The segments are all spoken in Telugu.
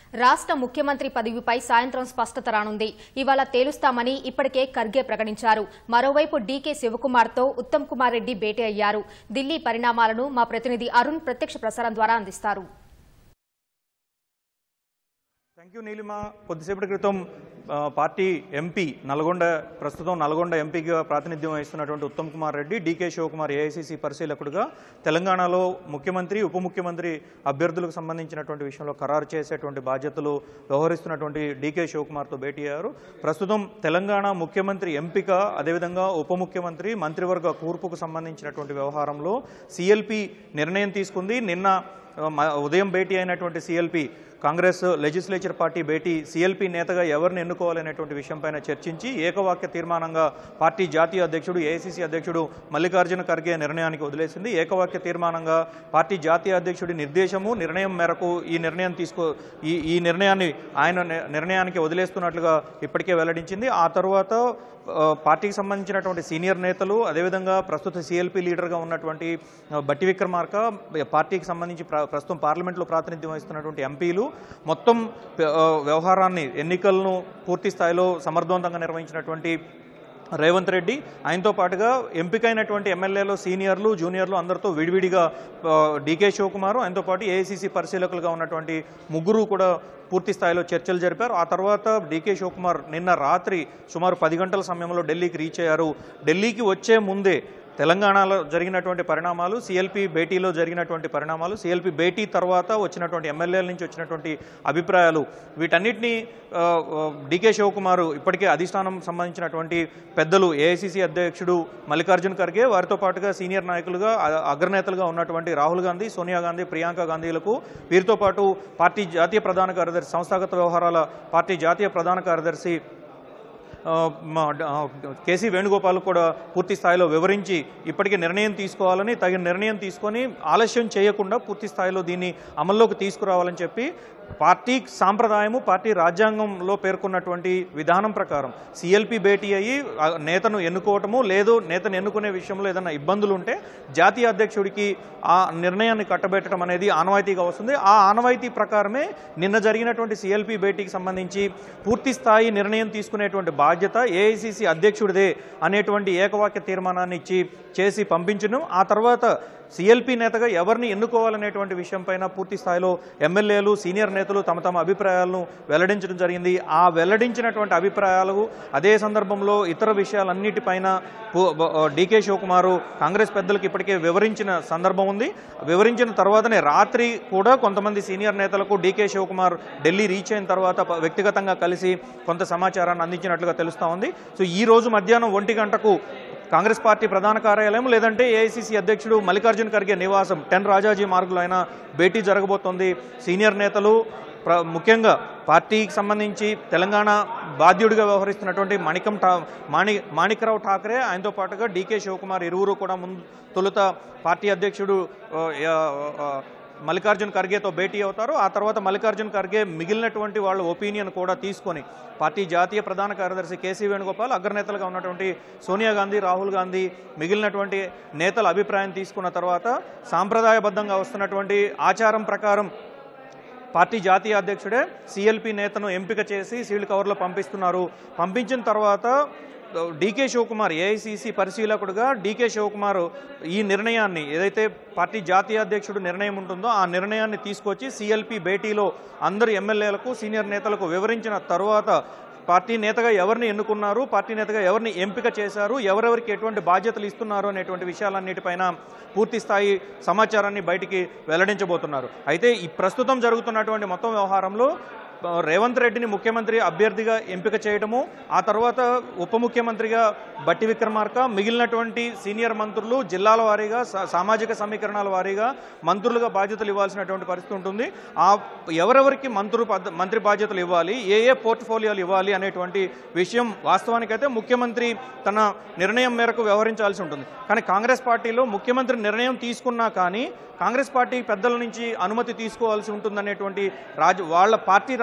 రాష్ట్ర ముఖ్యమంత్రి పదవిపై సాయంత్రం స్పష్టత రానుంది ఇవాళ తేలుస్తామని ఇప్పటికే ఖర్గే ప్రకటించారు మరోవైపు డీకే శివకుమార్తో ఉత్తమ్ కుమార్ రెడ్డి భేటీ అయ్యారు ఢిల్లీ పరిణామాలను మా ప్రతినిధి అరుణ్ ప్రత్యక్ష ప్రసారం ద్వారా అందిస్తారు థ్యాంక్ యూ నీలిమ కొద్దిసేపటి క్రితం ఆ, పార్టీ ఎంపీ నల్గొండ ప్రస్తుతం నల్గొండ ఎంపీగా ప్రాతినిధ్యం వహిస్తున్నటువంటి ఉత్తమ్ కుమార్ రెడ్డి డీకే శివకుమార్ ఏఐసీసీ పరిశీలకుడుగా తెలంగాణలో ముఖ్యమంత్రి ఉప ముఖ్యమంత్రి అభ్యర్థులకు సంబంధించినటువంటి విషయంలో ఖరారు చేసేటువంటి బాధ్యతలు వ్యవహరిస్తున్నటువంటి డీకే శివకుమార్తో భేటీ అయ్యారు ప్రస్తుతం తెలంగాణ ముఖ్యమంత్రి ఎంపిక అదేవిధంగా ఉప ముఖ్యమంత్రి మంత్రివర్గ కూర్పుకు సంబంధించినటువంటి వ్యవహారంలో సిఎల్పి నిర్ణయం తీసుకుంది నిన్న ఆ, మ- ఉదయం భేటీ అయినటువంటి సిఎల్పి కాంగ్రెస్ లెజిస్లేచర్ పార్టీ భేటీ సిఎల్పి నేతగా ఎవరిని ఎన్నుకోవాలనేటువంటి విషయంపైన చర్చించి ఏకవాక్య తీర్మానంగా పార్టీ జాతీయ అధ్యక్షుడు ఏఐసీసీ అధ్యక్షుడు మల్లికార్జున ఖర్గే నిర్ణయానికి వదిలేసింది ఏకవాక్య తీర్మానంగా పార్టీ జాతీయ అధ్యక్షుడి నిర్దేశము నిర్ణయం మేరకు ఈ నిర్ణయం తీసుకో ఈ ఈ నిర్ణయాన్ని ఆయన ని- నిర్ణయానికి వదిలేస్తున్నట్లుగా ఇప్పటికే వెల్లడించింది ఆ తర్వాత ఆ, పార్టీకి సంబంధించినటువంటి సీనియర్ నేతలు అదేవిధంగా ప్రస్తుత సిఎల్పి లీడర్గా ఉన్నటువంటి ఆ, బట్టి విక్రమార్క పార్టీకి సంబంధించి ప్ర- ప్రస్తుతం పార్లమెంట్లో ప్రాతినిధ్యం వహిస్తున్నటువంటి ఎంపీలు మొత్తం ఆ, వ్యవహారాన్ని ఎన్నికలను పూర్తి స్థాయిలో సమర్థవంతంగా నిర్వహించినటువంటి రేవంత్ రెడ్డి ఆయనతో పాటుగా ఎంపికైనటువంటి ఎమ్మెల్యేలు సీనియర్లు జూనియర్లు అందరితో విడివిడిగా ఆ, డీకే శివకుమార్ ఆయనతో పాటు ఏఐసీసీ పరిశీలకులుగా ఉన్నటువంటి ముగ్గురు కూడా పూర్తి స్థాయిలో చర్చలు జరిపారు ఆ తర్వాత డీకే శివకుమార్ నిన్న రాత్రి సుమారు పది గంటల సమయంలో ఢిల్లీకి రీచ్ అయ్యారు ఢిల్లీకి వచ్చే ముందే తెలంగాణలో జరిగినటువంటి పరిణామాలు సిఎల్పి భేటీలో జరిగినటువంటి పరిణామాలు సిఎల్పి భేటీ తర్వాత వచ్చినటువంటి ఎమ్మెల్యేల నుంచి వచ్చినటువంటి అభిప్రాయాలు వీటన్నిటినీ ఆ, ఆ, డీకే శివకుమార్ ఇప్పటికే అధిష్టానం సంబంధించినటువంటి పెద్దలు ఏఐసిసి అధ్యక్షుడు మల్లికార్జున్ ఖర్గే వారితో పాటుగా సీనియర్ నాయకులుగా అ- అగ్రనేతలుగా ఉన్నటువంటి రాహుల్ గాంధీ సోనియా గాంధీ ప్రియాంక గాంధీలకు వీరితో పాటు పార్టీ జాతీయ ప్రధాన కార్యదర్శి సంస్థాగత వ్యవహారాల పార్టీ జాతీయ ప్రధాన కార్యదర్శి ఆ, మా డ- ఆ, కేసీ వేణుగోపాల్ కూడా పూర్తి స్థాయిలో వివరించి ఇప్పటికే నిర్ణయం తీసుకోవాలని తగిన నిర్ణయం తీసుకొని ఆలస్యం చేయకుండా పూర్తి స్థాయిలో దీన్ని అమల్లోకి తీసుకురావాలని చెప్పి పార్టీ సాంప్రదాయము పార్టీ రాజ్యాంగంలో పేర్కొన్నటువంటి విధానం ప్రకారం సిఎల్పి భేటీ అయ్యి ఆ నేతను ఎన్నుకోవటము లేదు నేతను ఎన్నుకునే విషయంలో ఏదైనా ఇబ్బందులు ఉంటే జాతీయ అధ్యక్షుడికి ఆ నిర్ణయాన్ని కట్టబెట్టడం అనేది ఆనవాయితీగా వస్తుంది ఆ ఆనవాయితీ ప్రకారమే నిన్న జరిగినటువంటి సిఎల్పి భేటీకి సంబంధించి పూర్తి స్థాయి నిర్ణయం తీసుకునేటువంటి బాధ్యత ఏఐసిసి అధ్యక్షుడిదే అనేటువంటి ఏకవాక్య తీర్మానాన్ని ఇచ్చి చేసి పంపించను ఆ తర్వాత సిఎల్పి నేతగా ఎవరిని ఎన్నుకోవాలనేటువంటి విషయంపైన పూర్తి స్థాయిలో ఎమ్మెల్యేలు సీనియర్ నేతలు తమ తమ అభిప్రాయాలను వెల్లడించడం జరిగింది ఆ వెల్లడించినటువంటి అభిప్రాయాలు అదే సందర్భంలో ఇతర విషయాలన్నిటిపైన పు- బ- డీకే శివకుమారు కాంగ్రెస్ పెద్దలకు ఇప్పటికే వివరించిన సందర్భం ఉంది వివరించిన తర్వాతనే రాత్రి కూడా కొంతమంది సీనియర్ నేతలకు డీకే శివకుమార్ ఢిల్లీ రీచ్ అయిన తర్వాత ప- వ్యక్తిగతంగా కలిసి కొంత సమాచారాన్ని అందించినట్లుగా తెలుస్తా ఉంది సో ఈ రోజు మధ్యాహ్నం ఒంటి గంటకు కాంగ్రెస్ పార్టీ ప్రధాన కార్యాలయం లేదంటే ఏఐసీసీ అధ్యక్షుడు మల్లికార్జున్ ఖర్గే నివాసం టెన్ రాజాజీ మార్గులో అయినా భేటీ జరగబోతోంది సీనియర్ నేతలు ప్ర ముఖ్యంగా పార్టీకి సంబంధించి తెలంగాణ బాధ్యుడిగా వ్యవహరిస్తున్నటువంటి మణికం టా మాణి మాణిక్రావు ఠాకరే ఆయనతో పాటుగా డీకే శివకుమార్ ఇరువురు కూడా ముందు తొలుత పార్టీ అధ్యక్షుడు ఆ, ఆ, మల్లికార్జున్ ఖర్గేతో భేటీ అవుతారు ఆ తర్వాత మల్లికార్జున్ ఖర్గే మిగిలినటువంటి వాళ్ళ ఒపీనియన్ కూడా తీసుకొని పార్టీ జాతీయ ప్రధాన కార్యదర్శి కేసీ వేణుగోపాల్ అగ్రనేతలుగా ఉన్నటువంటి సోనియా గాంధీ రాహుల్ గాంధీ మిగిలినటువంటి నేతల అభిప్రాయం తీసుకున్న తర్వాత సాంప్రదాయబద్ధంగా వస్తున్నటువంటి ఆచారం ప్రకారం పార్టీ జాతీయ అధ్యక్షుడే సిఎల్పి నేతను ఎంపిక చేసి సీల్డ్ కవర్లో పంపిస్తున్నారు పంపించిన తర్వాత డీకే శివకుమార్ ఏఐసిసి పరిశీలకుడుగా డీకే శివకుమార్ ఈ నిర్ణయాన్ని ఏదైతే పార్టీ జాతీయ అధ్యక్షుడు నిర్ణయం ఉంటుందో ఆ నిర్ణయాన్ని తీసుకొచ్చి సిఎల్పి భేటీలో అందరు ఎమ్మెల్యేలకు సీనియర్ నేతలకు వివరించిన తర్వాత పార్టీ నేతగా ఎవరిని ఎన్నుకున్నారు పార్టీ నేతగా ఎవరిని ఎంపిక చేశారు ఎవరెవరికి ఎటువంటి బాధ్యతలు ఇస్తున్నారు అనేటువంటి విషయాలన్నిటిపైన పూర్తి స్థాయి సమాచారాన్ని బయటికి వెల్లడించబోతున్నారు అయితే ఈ ప్రస్తుతం జరుగుతున్నటువంటి మొత్తం వ్యవహారంలో ఆ, రేవంత్ రెడ్డిని ముఖ్యమంత్రి అభ్యర్థిగా ఎంపిక చేయడము ఆ తర్వాత ఉప ముఖ్యమంత్రిగా బట్టి విక్రమార్క మిగిలినటువంటి సీనియర్ మంత్రులు జిల్లాల వారీగా సా- సామాజిక సమీకరణాల వారీగా మంత్రులుగా బాధ్యతలు ఇవ్వాల్సినటువంటి పరిస్థితి ఉంటుంది ఆ ఎవరెవరికి మంత్రు పద్- మంత్రి బాధ్యతలు ఇవ్వాలి ఏ ఏ పోర్ట్ఫోలియోలు ఇవ్వాలి అనేటువంటి విషయం వాస్తవానికైతే ముఖ్యమంత్రి తన నిర్ణయం మేరకు వ్యవహరించాల్సి ఉంటుంది కానీ కాంగ్రెస్ పార్టీలో ముఖ్యమంత్రి నిర్ణయం తీసుకున్నా కానీ కాంగ్రెస్ పార్టీ పెద్దల నుంచి అనుమతి తీసుకోవాల్సి ఉంటుందనేటువంటి రాజ వాళ్ళ పార్టీ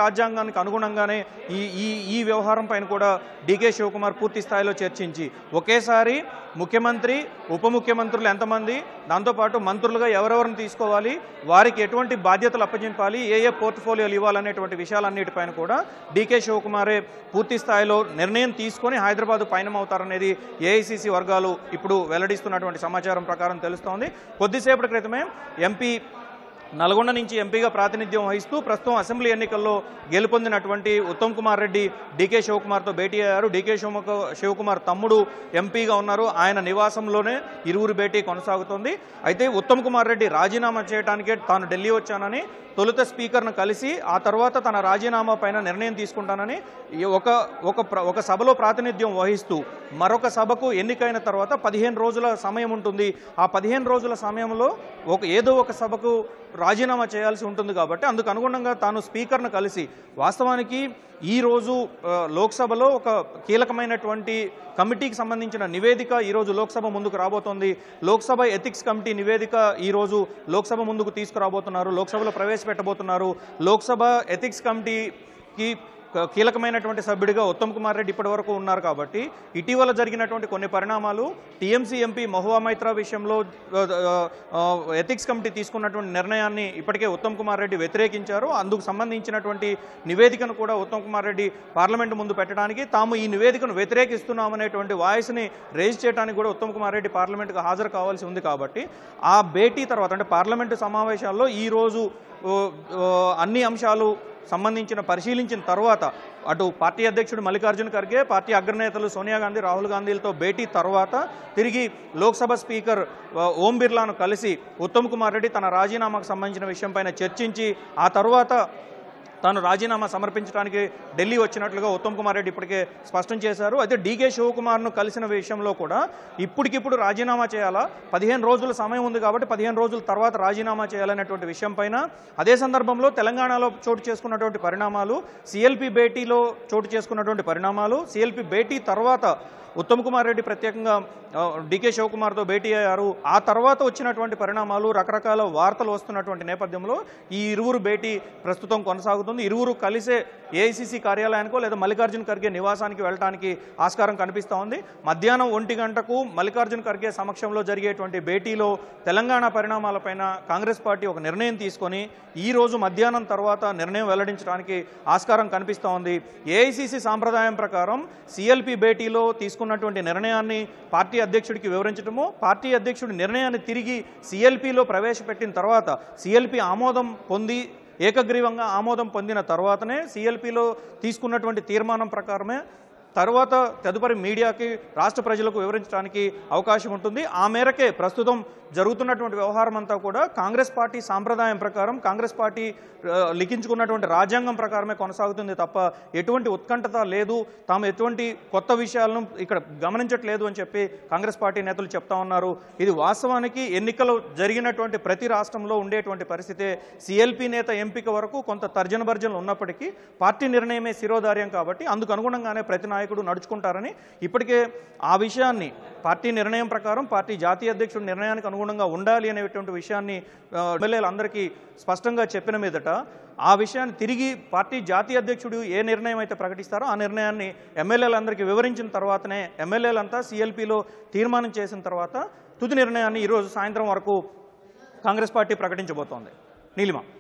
రాజ్యాంగానికి అనుగుణంగానే ఈ ఈ ఈ వ్యవహారం పైన కూడా డీకే శివకుమార్ పూర్తి స్థాయిలో చర్చించి ఒకేసారి ముఖ్యమంత్రి ఉప ముఖ్యమంత్రులు ఎంతమంది దాంతోపాటు మంత్రులుగా ఎవరెవరిని తీసుకోవాలి వారికి ఎటువంటి బాధ్యతలు అప్పగింపాలి ఏ ఏ పోర్ట్ఫోలియోలు ఇవ్వాలనేటువంటి విషయాలన్నిటిపైన కూడా డీకే శివకుమారే పూర్తి స్థాయిలో నిర్ణయం తీసుకొని హైదరాబాద్ పయనమవుతారనేది ఏఐసిసి వర్గాలు ఇప్పుడు వెల్లడిస్తున్నటువంటి సమాచారం ప్రకారం తెలుస్తోంది కొద్దిసేపటి క్రితమే ఎంపీ నల్గొండ నుంచి ఎంపీగా ప్రాతినిధ్యం వహిస్తూ ప్రస్తుతం అసెంబ్లీ ఎన్నికల్లో గెలుపొందినటువంటి ఉత్తమ్ కుమార్ రెడ్డి డీకే శివకుమార్తో భేటీ అయ్యారు డీకే శివకు శివకుమార్ తమ్ముడు ఎంపీగా ఉన్నారు ఆయన నివాసంలోనే ఇరువురు భేటీ కొనసాగుతోంది అయితే ఉత్తమ్ కుమార్ రెడ్డి రాజీనామా చేయడానికే తాను ఢిల్లీ వచ్చానని తొలుత స్పీకర్ను కలిసి ఆ తర్వాత తన రాజీనామా పైన నిర్ణయం తీసుకుంటానని ఈ ఒక ఒక ప్ర- ఒక సభలో ప్రాతినిధ్యం వహిస్తూ మరొక సభకు ఎన్నికైన తర్వాత పదిహేను రోజుల సమయం ఉంటుంది ఆ పదిహేను రోజుల సమయంలో ఒక ఏదో ఒక సభకు రాజీనామా చేయాల్సి ఉంటుంది కాబట్టి అందుకు అనుగుణంగా తాను స్పీకర్ను కలిసి వాస్తవానికి ఈ రోజు ఆ, లోక్సభలో ఒక కీలకమైనటువంటి కమిటీకి సంబంధించిన నివేదిక ఈరోజు లోక్సభ ముందుకు రాబోతోంది లోక్సభ ఎథిక్స్ కమిటీ నివేదిక ఈరోజు లోక్సభ ముందుకు తీసుకురాబోతున్నారు లోక్సభలో ప్రవేశపెట్టబోతున్నారు లోక్సభ ఎథిక్స్ కమిటీకి క- కీలకమైనటువంటి సభ్యుడిగా ఉత్తమ్ కుమార్ రెడ్డి ఇప్పటి వరకు ఉన్నారు కాబట్టి ఇటీవల జరిగినటువంటి కొన్ని పరిణామాలు టీఎంసీ ఎంపీ మహువా మైత్రా విషయంలో ఆ, ఆ, ఎథిక్స్ కమిటీ తీసుకున్నటువంటి నిర్ణయాన్ని ఇప్పటికే ఉత్తమ్ కుమార్ రెడ్డి వ్యతిరేకించారు అందుకు సంబంధించినటువంటి నివేదికను కూడా ఉత్తమ్ కుమార్ రెడ్డి పార్లమెంటు ముందు పెట్టడానికి తాము ఈ నివేదికను వ్యతిరేకిస్తున్నామనేటువంటి వాయిస్ని రేజ్ చేయడానికి కూడా ఉత్తమ్ కుమార్ రెడ్డి పార్లమెంటుకు హాజరు కావాల్సి ఉంది కాబట్టి ఆ భేటీ తర్వాత అంటే పార్లమెంటు సమావేశాల్లో ఈ రోజు ఓ, ఓ, అన్ని అంశాలు సంబంధించిన పరిశీలించిన తర్వాత అటు పార్టీ అధ్యక్షుడు మల్లికార్జున ఖర్గే పార్టీ అగ్రనేతలు సోనియా గాంధీ రాహుల్ గాంధీలతో భేటీ తర్వాత తిరిగి లోక్సభ స్పీకర్ ఆ, ఓం బిర్లాను కలిసి ఉత్తమ్ కుమార్ రెడ్డి తన రాజీనామాకు సంబంధించిన విషయంపైన చర్చించి ఆ తర్వాత తాను రాజీనామా సమర్పించడానికి ఢిల్లీ వచ్చినట్లుగా ఉత్తమ్ కుమార్ రెడ్డి ఇప్పటికే స్పష్టం చేశారు అయితే డీకే శివకుమార్ను కలిసిన విషయంలో కూడా ఇప్పటికిప్పుడు రాజీనామా చేయాలా పదిహేను రోజుల సమయం ఉంది కాబట్టి పదిహేను రోజుల తర్వాత రాజీనామా చేయాలనేటువంటి విషయం పైన అదే సందర్భంలో తెలంగాణలో చోటు చేసుకున్నటువంటి పరిణామాలు సిఎల్పి భేటీలో చోటు చేసుకున్నటువంటి పరిణామాలు సిఎల్పి భేటీ తర్వాత ఉత్తమ్ కుమార్ రెడ్డి ప్రత్యేకంగా ఆ, డీకే శివకుమార్తో భేటీ అయ్యారు ఆ తర్వాత వచ్చినటువంటి పరిణామాలు రకరకాల వార్తలు వస్తున్నటువంటి నేపథ్యంలో ఈ ఇరువురు భేటీ ప్రస్తుతం కొనసాగుతుంది ఇరువురు కలిసే ఏఐసిసి కార్యాలయానికో లేదా మల్లికార్జున ఖర్గే నివాసానికి వెళ్ళడానికి ఆస్కారం కనిపిస్తూ ఉంది మధ్యాహ్నం ఒంటి గంటకు మల్లికార్జున ఖర్గే సమక్షంలో జరిగేటువంటి భేటీలో తెలంగాణ పరిణామాలపైన కాంగ్రెస్ పార్టీ ఒక నిర్ణయం తీసుకొని ఈ రోజు మధ్యాహ్నం తర్వాత నిర్ణయం వెల్లడించడానికి ఆస్కారం కనిపిస్తూ ఉంది ఏఐసిసి సాంప్రదాయం ప్రకారం సిఎల్పి భేటీలో తీసుకున్నటువంటి నిర్ణయాన్ని పార్టీ అధ్యక్షుడికి వివరించడము పార్టీ అధ్యక్షుడి నిర్ణయాన్ని తిరిగి సిఎల్పిలో ప్రవేశపెట్టిన తర్వాత సిఎల్పి ఆమోదం పొంది ఏకగ్రీవంగా ఆమోదం పొందిన తర్వాతనే సిఎల్పిలో తీసుకున్నటువంటి తీర్మానం ప్రకారమే తర్వాత తదుపరి మీడియాకి రాష్ట్ర ప్రజలకు వివరించడానికి అవకాశం ఉంటుంది ఆ మేరకే ప్రస్తుతం జరుగుతున్నటువంటి వ్యవహారం అంతా కూడా కాంగ్రెస్ పార్టీ సాంప్రదాయం ప్రకారం కాంగ్రెస్ పార్టీ ఆ, లిఖించుకున్నటువంటి రాజ్యాంగం ప్రకారమే కొనసాగుతుంది తప్ప ఎటువంటి ఉత్కంఠత లేదు తాము ఎటువంటి కొత్త విషయాలను ఇక్కడ గమనించట్లేదు అని చెప్పి కాంగ్రెస్ పార్టీ నేతలు చెప్తా ఉన్నారు ఇది వాస్తవానికి ఎన్నికలు జరిగినటువంటి ప్రతి రాష్ట్రంలో ఉండేటువంటి పరిస్థితే సిఎల్పి నేత ఎంపిక వరకు కొంత తర్జన భర్జనలు ఉన్నప్పటికీ పార్టీ నిర్ణయమే శిరోధార్యం కాబట్టి అందుకు అనుగుణంగానే ప్రతి నాయకుడు నడుచుకుంటారని ఇప్పటికే ఆ విషయాన్ని పార్టీ నిర్ణయం ప్రకారం పార్టీ జాతీయ అధ్యక్షుడి నిర్ణయానికి అనుగుణంగా ఉండాలి అనేటువంటి విషయాన్ని ఆ, ఎమ్మెల్యేలందరికీ స్పష్టంగా చెప్పిన మీదట ఆ విషయాన్ని తిరిగి పార్టీ జాతీయ అధ్యక్షుడు ఏ నిర్ణయం అయితే ప్రకటిస్తారో ఆ నిర్ణయాన్ని ఎమ్మెల్యేలందరికీ వివరించిన తర్వాతనే ఎమ్మెల్యేలంతా సిఎల్పిలో తీర్మానం చేసిన తర్వాత తుది నిర్ణయాన్ని ఈరోజు సాయంత్రం వరకు కాంగ్రెస్ పార్టీ ప్రకటించబోతోంది నీలిమ